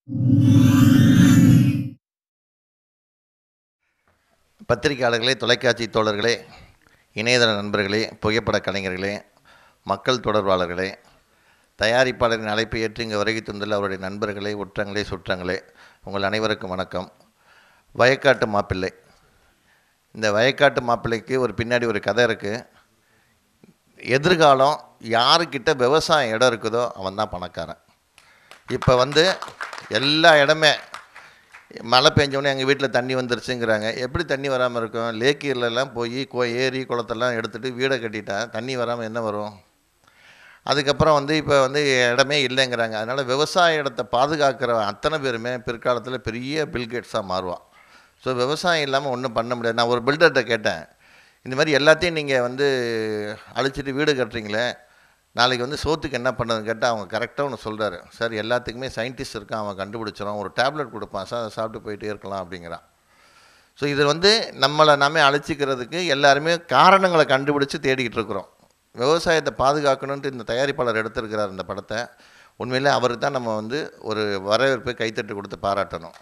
பத்திரிகையாளர்களே தொலைக்காட்சி தோழர்களே இணையதள நண்பர்களே புகைப்பட கலைஞர்களே மக்கள் தொடர்பாளர்களே தயாரிப்பாளரின் அழைப்பை ஏற்று இங்கே வருகை தந்துள்ள அவருடைய நண்பர்களே உற்றங்களே சுற்றங்களே உங்கள் அனைவருக்கும் வணக்கம் வயக்காட்டு மாப்பிள்ளை இந்த வயக்காட்டு மாப்பிள்ளைக்கு ஒரு பின்னாடி ஒரு கதை இருக்குது எதிர்காலம் யாருக்கிட்ட விவசாயம் இடம் இருக்குதோ அவன் தான் பணக்காரன் இப்போ வந்து எல்லா இடமே மழை பெஞ்சோடனே எங்கள் வீட்டில் தண்ணி வந்துருச்சுங்கிறாங்க எப்படி தண்ணி வராமல் இருக்கும் லேக்கீர்லலாம் போய் கோ ஏரி குளத்தெல்லாம் எடுத்துகிட்டு வீடை கட்டிட்டா தண்ணி வராமல் என்ன வரும் அதுக்கப்புறம் வந்து இப்போ வந்து இடமே இல்லைங்கிறாங்க அதனால் விவசாய இடத்தை பாதுகாக்கிற அத்தனை பேருமே பிற்காலத்தில் பெரிய பில்கேட்ஸாக மாறுவான் ஸோ விவசாயம் இல்லாமல் ஒன்றும் பண்ண முடியாது நான் ஒரு பில்டர்கிட்ட கேட்டேன் இந்த மாதிரி எல்லாத்தையும் நீங்கள் வந்து அழிச்சிட்டு வீடு கட்டுறீங்களே நாளைக்கு வந்து சோத்துக்கு என்ன பண்ணுறதுன்னு கேட்டால் அவங்க கரெக்டாக ஒன்று சொல்கிறாரு சார் எல்லாத்துக்குமே சயின்டிஸ்ட் இருக்கான் அவன் கண்டுபிடிச்சிடும் ஒரு டேப்லெட் கொடுப்பான் சார் அதை சாப்பிட்டு போயிட்டே இருக்கலாம் அப்படிங்கிறான் ஸோ இது வந்து நம்மளை நாமே அழைச்சிக்கிறதுக்கு எல்லாருமே காரணங்களை கண்டுபிடிச்சு தேடிக்கிட்டு இருக்கிறோம் விவசாயத்தை பாதுகாக்கணுன்ட்டு இந்த தயாரிப்பாளர் எடுத்திருக்கிறார் இந்த படத்தை உண்மையிலே அவருக்கு தான் நம்ம வந்து ஒரு வரவேற்பை கைத்தட்டு கொடுத்து பாராட்டணும்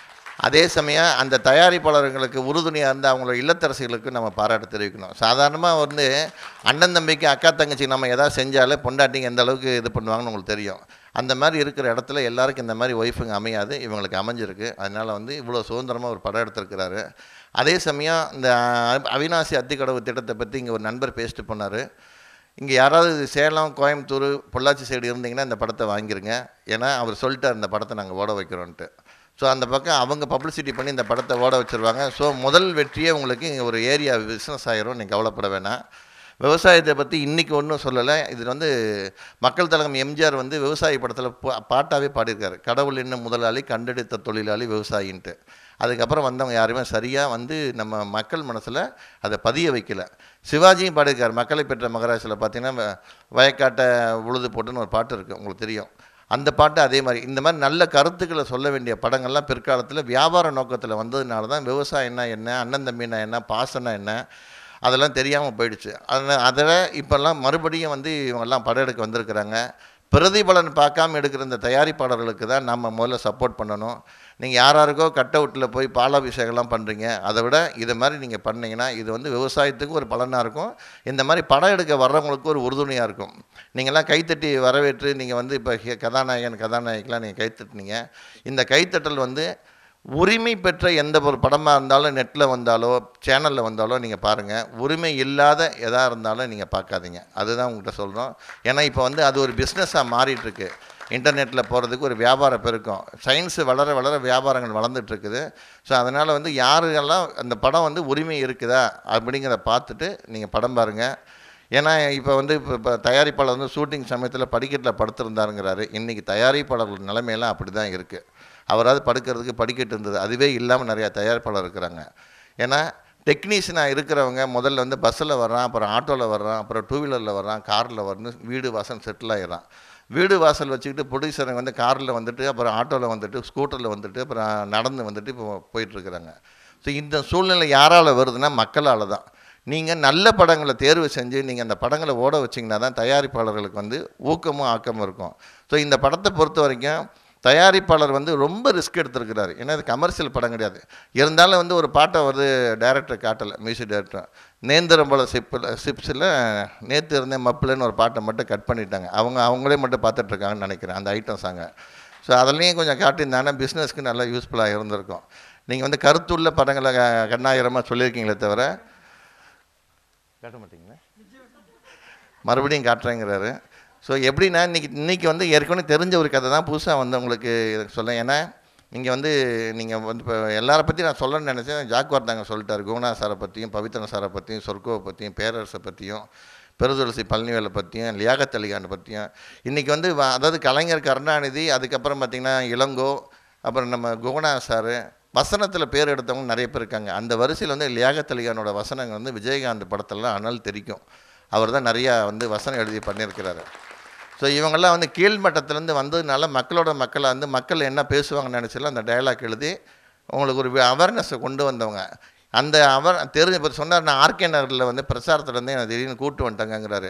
அதே சமயம் அந்த தயாரிப்பாளர்களுக்கு உறுதுணையாக இருந்து அவங்களோட இல்லத்தரசிகளுக்கு நம்ம பாராட்டு தெரிவிக்கணும் சாதாரணமாக வந்து அண்ணன் தம்பிக்கு அக்கா தங்கச்சி நம்ம எதாவது செஞ்சாலே பொண்டாட்டிங்க எந்த அளவுக்கு இது பண்ணுவாங்கன்னு உங்களுக்கு தெரியும் அந்த மாதிரி இருக்கிற இடத்துல எல்லாருக்கும் இந்த மாதிரி ஒய்ஃபுங்க அமையாது இவங்களுக்கு அமைஞ்சிருக்கு அதனால் வந்து இவ்வளோ சுதந்திரமாக ஒரு படம் எடுத்திருக்கிறாரு அதே சமயம் இந்த அவினாசி அத்திக்கடவு திட்டத்தை பற்றி இங்கே ஒரு நண்பர் பேசிட்டு போனார் இங்கே யாராவது சேலம் கோயம்புத்தூர் பொள்ளாச்சி சைடு இருந்தீங்கன்னா இந்த படத்தை வாங்கிருங்க ஏன்னா அவர் சொல்லிட்டார் இந்த படத்தை நாங்கள் ஓட வைக்கிறோன்ட்டு ஸோ அந்த பக்கம் அவங்க பப்ளிசிட்டி பண்ணி இந்த படத்தை ஓட வச்சுருவாங்க ஸோ முதல் வெற்றியே உங்களுக்கு இங்கே ஒரு ஏரியா பிஸ்னஸ் ஆயிரும் நீங்கள் கவலைப்பட வேணாம் விவசாயத்தை பற்றி இன்றைக்கி ஒன்றும் சொல்லலை இது வந்து மக்கள் தலகம் எம்ஜிஆர் வந்து விவசாய படத்தில் பாட்டாகவே பாடியிருக்காரு கடவுள் என்ன முதலாளி கண்டெடுத்த தொழிலாளி விவசாயின்ட்டு அதுக்கப்புறம் வந்தவங்க யாருமே சரியாக வந்து நம்ம மக்கள் மனசில் அதை பதிய வைக்கல சிவாஜியும் பாடியிருக்கார் மக்களை பெற்ற மகராசில் பார்த்தீங்கன்னா வயக்காட்டை உழுது போட்டுன்னு ஒரு பாட்டு இருக்குது உங்களுக்கு தெரியும் அந்த பாட்டு அதே மாதிரி இந்த மாதிரி நல்ல கருத்துக்களை சொல்ல வேண்டிய படங்கள்லாம் பிற்காலத்தில் வியாபார நோக்கத்தில் வந்ததுனால தான் விவசாயம்னா என்ன அண்ணன் தம்பினா என்ன பாசனா என்ன அதெல்லாம் தெரியாமல் போயிடுச்சு அதில் அதில் இப்போல்லாம் மறுபடியும் வந்து இவங்கெல்லாம் படம் எடுக்க வந்திருக்கிறாங்க பிரதிபலன் பார்க்காம எடுக்கிற இந்த தயாரிப்பாளர்களுக்கு தான் நம்ம முதல்ல சப்போர்ட் பண்ணணும் நீங்கள் யார் யாருக்கோ கட் அவுட்டில் போய் பாலாபிஷேகம்லாம் பண்ணுறீங்க அதை விட இதை மாதிரி நீங்கள் பண்ணீங்கன்னா இது வந்து விவசாயத்துக்கு ஒரு பலனாக இருக்கும் இந்த மாதிரி படம் எடுக்க வர்றவங்களுக்கு ஒரு உறுதுணையாக இருக்கும் நீங்கள்லாம் கைத்தட்டி வரவேற்று நீங்கள் வந்து இப்போ கதாநாயகன் கதாநாயகிலாம் நீங்கள் கைத்தட்டினீங்க இந்த கைத்தட்டல் வந்து உரிமை பெற்ற எந்த ஒரு படமாக இருந்தாலும் நெட்டில் வந்தாலோ சேனலில் வந்தாலோ நீங்கள் பாருங்கள் உரிமை இல்லாத எதாக இருந்தாலும் நீங்கள் பார்க்காதீங்க அதுதான் உங்கள்கிட்ட சொல்கிறோம் ஏன்னா இப்போ வந்து அது ஒரு பிஸ்னஸாக மாறிட்டுருக்கு இன்டர்நெட்டில் போகிறதுக்கு ஒரு வியாபார பெருக்கம் சயின்ஸு வளர வளர வியாபாரங்கள் வளர்ந்துட்டு இருக்குது ஸோ அதனால் வந்து யாருக்கெல்லாம் அந்த படம் வந்து உரிமை இருக்குதா அப்படிங்கிறத பார்த்துட்டு நீங்கள் படம் பாருங்கள் ஏன்னா இப்போ வந்து இப்போ இப்போ தயாரிப்பாளர் வந்து ஷூட்டிங் சமயத்தில் படிக்கட்டில் படுத்திருந்தாருங்கிறாரு இன்றைக்கி தயாரிப்பாளர்கள் நிலைமையெல்லாம் அப்படி தான் இருக்குது அவராது படுக்கிறதுக்கு படிக்கட்டு இருந்தது அதுவே இல்லாமல் நிறையா தயாரிப்பாளர் இருக்கிறாங்க ஏன்னா டெக்னீஷியனாக இருக்கிறவங்க முதல்ல வந்து பஸ்ஸில் வர்றான் அப்புறம் ஆட்டோவில் வர்றான் அப்புறம் டூ வீலரில் வர்றான் காரில் வரணும் வீடு வாசல் செட்டில் ஆயிடுறான் வீடு வாசல் வச்சுக்கிட்டு ப்ரொடியூசருங்க வந்து காரில் வந்துட்டு அப்புறம் ஆட்டோவில் வந்துட்டு ஸ்கூட்டரில் வந்துட்டு அப்புறம் நடந்து வந்துட்டு இப்போ போயிட்டுருக்குறாங்க ஸோ இந்த சூழ்நிலை யாரால் வருதுன்னா மக்களால் தான் நீங்கள் நல்ல படங்களை தேர்வு செஞ்சு நீங்கள் அந்த படங்களை ஓட வச்சிங்கன்னா தான் தயாரிப்பாளர்களுக்கு வந்து ஊக்கமும் ஆக்கமும் இருக்கும் ஸோ இந்த படத்தை பொறுத்த வரைக்கும் தயாரிப்பாளர் வந்து ரொம்ப ரிஸ்க் எடுத்திருக்கிறாரு ஏன்னா இது கமர்ஷியல் படம் கிடையாது இருந்தாலும் வந்து ஒரு பாட்டை வந்து டைரக்டர் காட்டலை மியூசிக் டைரக்டர் நேந்திரம்பல சிப்பில் சிப்ஸில் நேற்று இருந்தேன் மப்பிள்னு ஒரு பாட்டை மட்டும் கட் பண்ணிட்டாங்க அவங்க அவங்களே மட்டும் பார்த்துட்ருக்காங்கன்னு நினைக்கிறேன் அந்த ஐட்டம் சாங்க ஸோ அதுலேயும் கொஞ்சம் காட்டியிருந்தாங்கன்னா பிஸ்னஸ்க்கு நல்லா யூஸ்ஃபுல்லாக இருந்திருக்கும் நீங்கள் வந்து கருத்துள்ள படங்களை க- கண்ணாயிரமாக சொல்லியிருக்கீங்களே தவிர காட்ட மாட்டீங்களா மறுபடியும் காட்டுறேங்கிறாரு ஸோ எப்படின்னா இன்றைக்கி இன்றைக்கி வந்து ஏற்கனவே தெரிஞ்ச ஒரு கதை தான் புதுசாக வந்து உங்களுக்கு சொல்ல ஏன்னா இங்கே வந்து நீங்கள் வந்து இப்போ எல்லாரை பற்றி நான் சொல்லணும்னு நினச்சேன் ஜாக்வார் தாங்க சொல்லிட்டார் குணா சாரை பற்றியும் பவித்ரன் சாரை பற்றியும் சொர்க்கோவை பற்றியும் பேரரசை பற்றியும் பெருதுளசி பழனிவேலை பற்றியும் லியாகத் அலிகானை பற்றியும் இன்றைக்கி வந்து வ- அதாவது கலைஞர் கருணாநிதி அதுக்கப்புறம் பார்த்திங்கன்னா இளங்கோ அப்புறம் நம்ம குணா சார் வசனத்தில் பேர் எடுத்தவங்க நிறைய பேர் இருக்காங்க அந்த வரிசையில் வந்து லியாகத் அலிகானோட வசனங்கள் வந்து விஜயகாந்த் படத்துலலாம் அனல் தெரிக்கும் அவர் தான் நிறையா வந்து வசனம் எழுதி பண்ணியிருக்கிறாரு ஸோ இவங்கெல்லாம் வந்து கீழ்மட்டத்திலேருந்து வந்ததுனால மக்களோட மக்களை வந்து மக்கள் என்ன பேசுவாங்கன்னு நினச்சல அந்த டயலாக் எழுதி உங்களுக்கு ஒரு அவேர்னஸை கொண்டு வந்தவங்க அந்த அவர் தெரிஞ்ச இப்போ சொன்னார் நான் ஆர்கே நகரில் வந்து பிரச்சாரத்துலேருந்து என்னை திடீர்னு கூட்டு வந்துட்டாங்கங்கிறாரு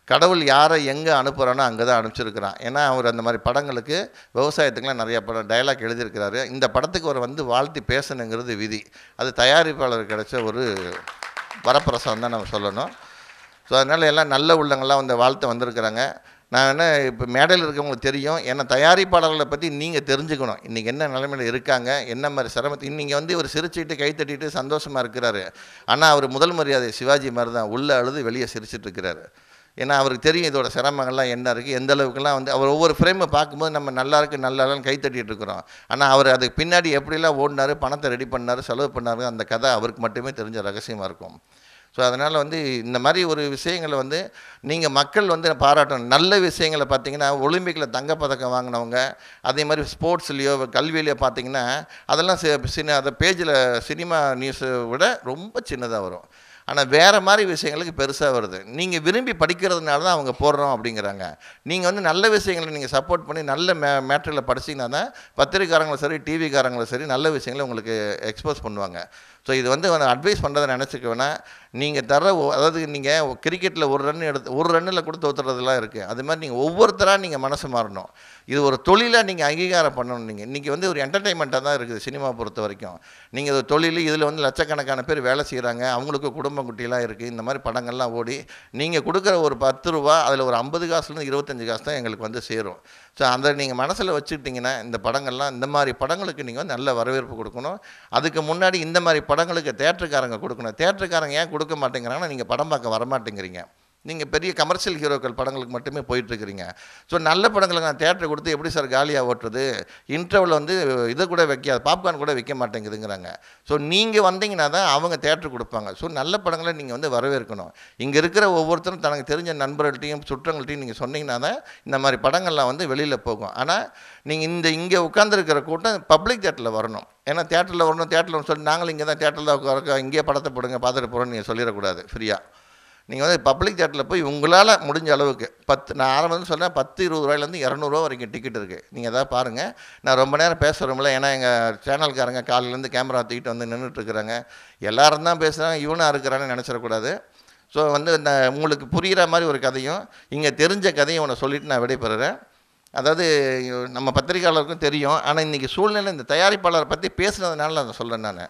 கடவுள் யாரை எங்கே அனுப்புகிறானோ அங்கே தான் அனுப்பிச்சிருக்கிறான் ஏன்னா அவர் அந்த மாதிரி படங்களுக்கு விவசாயத்துக்குலாம் நிறைய படம் டயலாக் எழுதியிருக்கிறாரு இந்த படத்துக்கு அவர் வந்து வாழ்த்தி பேசணுங்கிறது விதி அது தயாரிப்பாளர் கிடைச்ச ஒரு வரப்பிரசாதம் தான் நம்ம சொல்லணும் ஸோ அதனால் எல்லாம் நல்ல உள்ளங்கள்லாம் வந்து வாழ்த்து வந்திருக்கிறாங்க நான் என்ன இப்போ மேடையில் இருக்கவங்களுக்கு தெரியும் ஏன்னா தயாரிப்பாளர்களை பற்றி நீங்கள் தெரிஞ்சுக்கணும் இன்றைக்கி என்ன நிலைமையில் இருக்காங்க என்ன மாதிரி சிரமத்தை இன்றைக்கி வந்து இவர் சிரிச்சிட்டு கை தட்டிட்டு சந்தோஷமாக இருக்கிறாரு ஆனால் அவர் முதல் மரியாதை சிவாஜி மாதிரி தான் உள்ளே அழுது வெளியே சிரிச்சிட்டு இருக்கிறாரு ஏன்னா அவருக்கு தெரியும் இதோட சிரமங்கள்லாம் என்ன இருக்குது எந்த அளவுக்குலாம் வந்து அவர் ஒவ்வொரு ஃப்ரேமை பார்க்கும்போது நம்ம நல்லா இருக்கு நல்லா இல்லைன்னு கை தட்டிட்டு இருக்கிறோம் ஆனால் அவர் அதுக்கு பின்னாடி எப்படிலாம் ஓடினார் பணத்தை ரெடி பண்ணார் செலவு பண்ணாரு அந்த கதை அவருக்கு மட்டுமே தெரிஞ்ச ரகசியமாக இருக்கும் ஸோ அதனால் வந்து இந்த மாதிரி ஒரு விஷயங்களை வந்து நீங்கள் மக்கள் வந்து பாராட்டணும் நல்ல விஷயங்களை பார்த்தீங்கன்னா ஒலிம்பிக்கில் தங்கப்பதக்கம் வாங்கினவங்க அதே மாதிரி ஸ்போர்ட்ஸ்லேயோ கல்வியிலையோ பார்த்தீங்கன்னா அதெல்லாம் சி- சின்ன அந்த பேஜில் சினிமா நியூஸை விட ரொம்ப சின்னதாக வரும் ஆனால் வேறு மாதிரி விஷயங்களுக்கு பெருசாக வருது நீங்கள் விரும்பி படிக்கிறதுனால தான் அவங்க போடுறோம் அப்படிங்கிறாங்க நீங்கள் வந்து நல்ல விஷயங்களை நீங்கள் சப்போர்ட் பண்ணி நல்ல மே மேட்டரில் படிச்சீங்கன்னா தான் பத்திரிக்காரங்களும் சரி டிவிக்காரங்களும் சரி நல்ல விஷயங்களை உங்களுக்கு எக்ஸ்போஸ் பண்ணுவாங்க ஸோ இது வந்து அட்வைஸ் பண்ணுறதை நினச்சிக்க வேணால் நீங்கள் தர ஒ- அதாவது நீங்கள் கிரிக்கெட்டில் ஒரு ரன் எடுத்து ஒரு ரன்னில் கூட தோத்துறதுலாம் இருக்குது அது மாதிரி நீங்கள் ஒவ்வொருத்தராக நீங்கள் மனசு மாறணும் இது ஒரு தொழிலாக நீங்கள் அங்கீகாரம் பண்ணணும் நீங்கள் இன்றைக்கி வந்து ஒரு என்டர்டைன்மெண்ட்டாக தான் இருக்குது சினிமா பொறுத்த வரைக்கும் நீங்கள் இது தொழில் இதில் வந்து லட்சக்கணக்கான பேர் வேலை செய்கிறாங்க அவங்களுக்கு குடும்ப குட்டிலாம் இருக்குது இந்த மாதிரி படங்கள்லாம் ஓடி நீங்கள் கொடுக்குற ஒரு பத்து ரூபா அதில் ஒரு ஐம்பது காசுலேருந்து இருபத்தஞ்சு காசு தான் எங்களுக்கு வந்து சேரும் ஸோ அந்த நீங்கள் மனசில் வச்சுக்கிட்டிங்கன்னா இந்த படங்கள்லாம் இந்த மாதிரி படங்களுக்கு நீங்கள் வந்து நல்ல வரவேற்பு கொடுக்கணும் அதுக்கு முன்னாடி இந்த மாதிரி படங்களுக்கு தேட்டருக்காரங்க கொடுக்கணும் தேட்டருக்காரங்க ஏன் கொடுக்க மாட்டேங்கிறாங்கன்னா நீங்கள் படம் பார்க்க வரமாட்டேங்கிறீங்க நீங்கள் பெரிய கமர்ஷியல் ஹீரோக்கள் படங்களுக்கு மட்டுமே போயிட்டுருக்கிறீங்க ஸோ நல்ல படங்களுக்கு நான் தேட்டர் கொடுத்து எப்படி சார் காலியாக ஓட்டுறது இன்டர்வல் வந்து இதை கூட வைக்காது பாப்கார்ன் கூட வைக்க மாட்டேங்குதுங்கிறாங்க ஸோ நீங்கள் வந்தீங்கன்னா தான் அவங்க தேட்டர் கொடுப்பாங்க ஸோ நல்ல படங்களை நீங்கள் வந்து வரவேற்கணும் இங்கே இருக்கிற ஒவ்வொருத்தரும் தனக்கு தெரிஞ்ச நண்பர்கள்ட்டையும் சுற்றங்கள்ட்டையும் நீங்கள் சொன்னீங்கன்னா தான் இந்த மாதிரி படங்கள்லாம் வந்து வெளியில் போகும் ஆனால் நீங்கள் இந்த இங்கே உட்காந்துருக்கிற கூட்டம் பப்ளிக் தேட்டரில் வரணும் ஏன்னா தேட்டரில் வரணும் தேட்டரில் சொல்லி நாங்களும் இங்கே தான் தேட்டரில் உட்கார இங்கேயே படத்தை போடுங்க பார்த்துட்டு போகிறோன்னு நீங்கள் சொல்லிடக்கூடாது ஃப்ரீயாக நீங்கள் வந்து பப்ளிக் தேட்டரில் போய் உங்களால் முடிஞ்ச அளவுக்கு பத்து நான் ஆரம்பம் சொன்னேன் பத்து இருபது ரூபாயிலேருந்து இரநூறுவா வரைக்கும் டிக்கெட் இருக்குது நீங்கள் எதாவது பாருங்கள் நான் ரொம்ப நேரம் பேசுகிறோம்ல ஏன்னா எங்கள் சேனல்காரங்க காலையிலேருந்து கேமரா தூக்கிட்டு வந்து நின்றுட்டுருக்குறாங்க எல்லாரும் தான் பேசுகிறாங்க இவனாக இருக்கிறான்னு நினச்சிடக்கூடாது ஸோ வந்து இந்த உங்களுக்கு புரிகிற மாதிரி ஒரு கதையும் இங்கே தெரிஞ்ச கதையும் உன்னை சொல்லிட்டு நான் விடைபெறுறேன் அதாவது நம்ம பத்திரிகையாளருக்கும் தெரியும் ஆனால் இன்றைக்கி சூழ்நிலை இந்த தயாரிப்பாளரை பற்றி பேசுனதுனால நான் சொல்கிறேன் நான்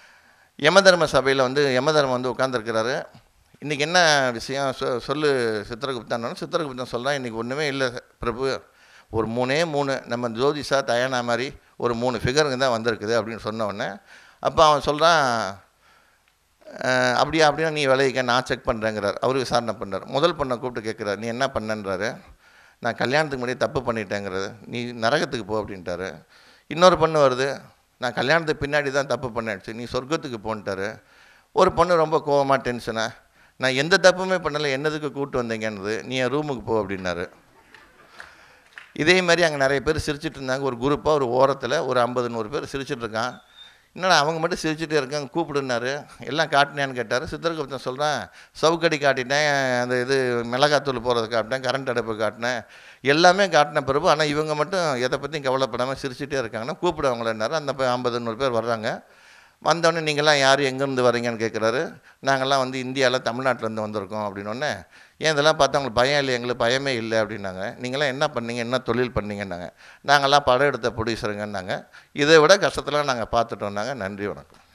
யமதர்ம சபையில் வந்து யமதர்மம் வந்து உட்காந்துருக்கிறாரு இன்றைக்கி என்ன விஷயம் சொ சொல்லு சித்திரகுப்தான் சித்திரகுப்தன் சொல்கிறான் இன்றைக்கி ஒன்றுமே இல்லை பிரபு ஒரு மூணே மூணு நம்ம ஜோதிஷா தயானா மாதிரி ஒரு மூணு ஃபிகருங்க தான் வந்திருக்குது அப்படின்னு சொன்ன உடனே அப்போ அவன் சொல்கிறான் அஹ் அப்படியா அப்படியா நீ விளைவிக்க நான் செக் பண்ணுறேங்கிறார் அவர் விசாரணை பண்ணுறார் முதல் பொண்ணை கூப்பிட்டு கேட்குறாரு நீ என்ன பண்ணன்றாரு நான் கல்யாணத்துக்கு முன்னாடி தப்பு பண்ணிட்டேங்கிறது நீ நரகத்துக்கு போ அப்படின்ட்டாரு இன்னொரு பொண்ணு வருது நான் கல்யாணத்துக்கு பின்னாடி தான் தப்பு பண்ணேச்சு நீ சொர்க்கத்துக்கு போன்ட்டாரு ஒரு பொண்ணு ரொம்ப கோவமாக டென்ஷனாக நான் எந்த தப்புமே பண்ணலை என்னதுக்கு கூப்பிட்டு வந்தீங்கன்றது நீ என் ரூமுக்கு போ அப்படின்னாரு இதே மாதிரி அங்கே நிறைய பேர் சிரிச்சிட்டு இருந்தாங்க ஒரு குரூப்பாக ஒரு ஓரத்தில் ஒரு ஐம்பது நூறு பேர் சிரிச்சிட்டு இருக்கான் என்னடா அவங்க மட்டும் சிரிச்சிட்டே இருக்காங்க கூப்பிடுனாரு எல்லாம் காட்டினேன்னு கேட்டார் சித்தர்குப்தன் சொல்கிறேன் சவுக்கடி காட்டிட்டேன் அந்த இது மிளகாத்தூள் போகிறது காட்டினேன் கரண்ட் அடுப்பு காட்டினேன் எல்லாமே காட்டின பிறகு ஆனால் இவங்க மட்டும் எதை பற்றியும் கவலைப்படாமல் சிரிச்சிட்டே இருக்காங்கன்னா கூப்பிடுவாங்களேன்னாரு அந்த ப- ஐம்பது நூறு பேர் வர்றாங்க வந்தோடனே நீங்கள்லாம் யார் எங்கேருந்து வரீங்கன்னு கேட்குறாரு நாங்கள்லாம் வந்து இந்தியாவில் தமிழ்நாட்டிலேருந்து வந்திருக்கோம் அப்படின்னோடனே ஏன் இதெல்லாம் பார்த்தா உங்களுக்கு பயம் இல்லை எங்களுக்கு பயமே இல்லை அப்படின்னாங்க நீங்களாம் என்ன பண்ணீங்க என்ன தொழில் பண்ணீங்கன்னாங்க நாங்கள்லாம் படம் எடுத்த ப்ரொடியூசருங்கன்னாங்க இதை விட கஷ்டத்தெல்லாம் நாங்கள் பார்த்துட்டோம்னாங்க நன்றி வணக்கம்